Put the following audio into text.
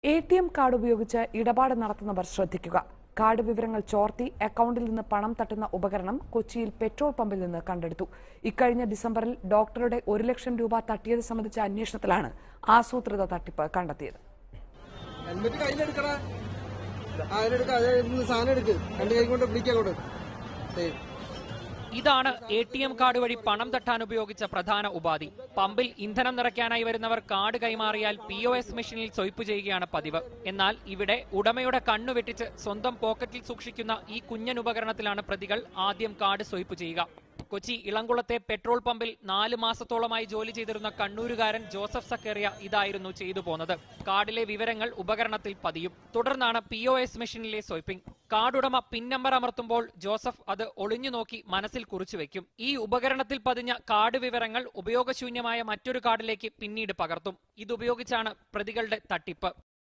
A T M card ഉപയോഗിച്ച് ഇടപാട് നടത്തുന്നവർ ശ്രദ്ധിക്കുക കാർഡ് വിവരങ്ങൾ ചോർത്തി അക്കൗണ്ടിൽ നിന്ന് പണം തട്ടുന്ന ഉപകരണം കൊച്ചിയിൽ പെട്രോൾ പമ്പിൽ നിന്ന് കണ്ടെടുത്തു ഇക്കഴിഞ്ഞ ഡിസംബറിൽ ഡോക്ടറുടെ ഒരു ലക്ഷം രൂപ തട്ടിയത് സംബന്ധിച്ച അന്വേഷണത്തിലാണ് ആസൂത്രിത തട്ടിപ്പ് കണ്ടെത്തിയത് ഹെൽമെറ്റ് കയ്യിലെടുക്കടാ ആ അതിലെടുക്ക അത് ഇന്ന് സാധനം എടുക്ക് രണ്ട് കൈ കൊണ്ട് പിടിക്കോട്ട് ഇതാണ് എ ടി എം കാർഡ് വഴി പണം തട്ടാൻ ഉപയോഗിച്ച പ്രധാന ഉപാധി പമ്പിൽ ഇന്ധനം നിറയ്ക്കാനായി വരുന്നവർ കാർഡ് കൈമാറിയാൽ പി ഒ എസ് മെഷീനിൽ സ്വൈപ്പ് ചെയ്യുകയാണ് പതിവ് എന്നാൽ ഇവിടെ ഉടമയുടെ കണ്ണു വെട്ടിച്ച് സ്വന്തം പോക്കറ്റിൽ സൂക്ഷിക്കുന്ന ഈ കുഞ്ഞൻ ഉപകരണത്തിലാണ് പ്രതികൾ ആദ്യം കാർഡ് സ്വൈപ്പ് ചെയ്യുക കൊച്ചി ഇളംകുളത്തെ പെട്രോൾ പമ്പിൽ നാല് മാസത്തോളമായി ജോലി ചെയ്തിരുന്ന കണ്ണൂരുകാരൻ ജോസഫ് സക്കേറിയ ഇതായിരുന്നു ചെയ്തു പോന്നത് കാർഡിലെ വിവരങ്ങൾ ഉപകരണത്തിൽ പതിയും തുടർന്നാണ് പി ഒ എസ് മെഷീനിലെ സ്വൈപ്പിംഗ് കാർഡ് ഉടമ പിൻ നമ്പർ അമർത്തുമ്പോൾ ജോസഫ് അത് ഒളിഞ്ഞു നോക്കി മനസ്സിൽ കുറിച്ചു വെക്കും ഈ ഉപകരണത്തിൽ പതിഞ്ഞ കാർഡ് വിവരങ്ങൾ ഉപയോഗശൂന്യമായ മറ്റൊരു കാർഡിലേക്ക് പിന്നീട് പകർത്തും ഇതുപയോഗിച്ചാണ് പ്രതികളുടെ തട്ടിപ്പ്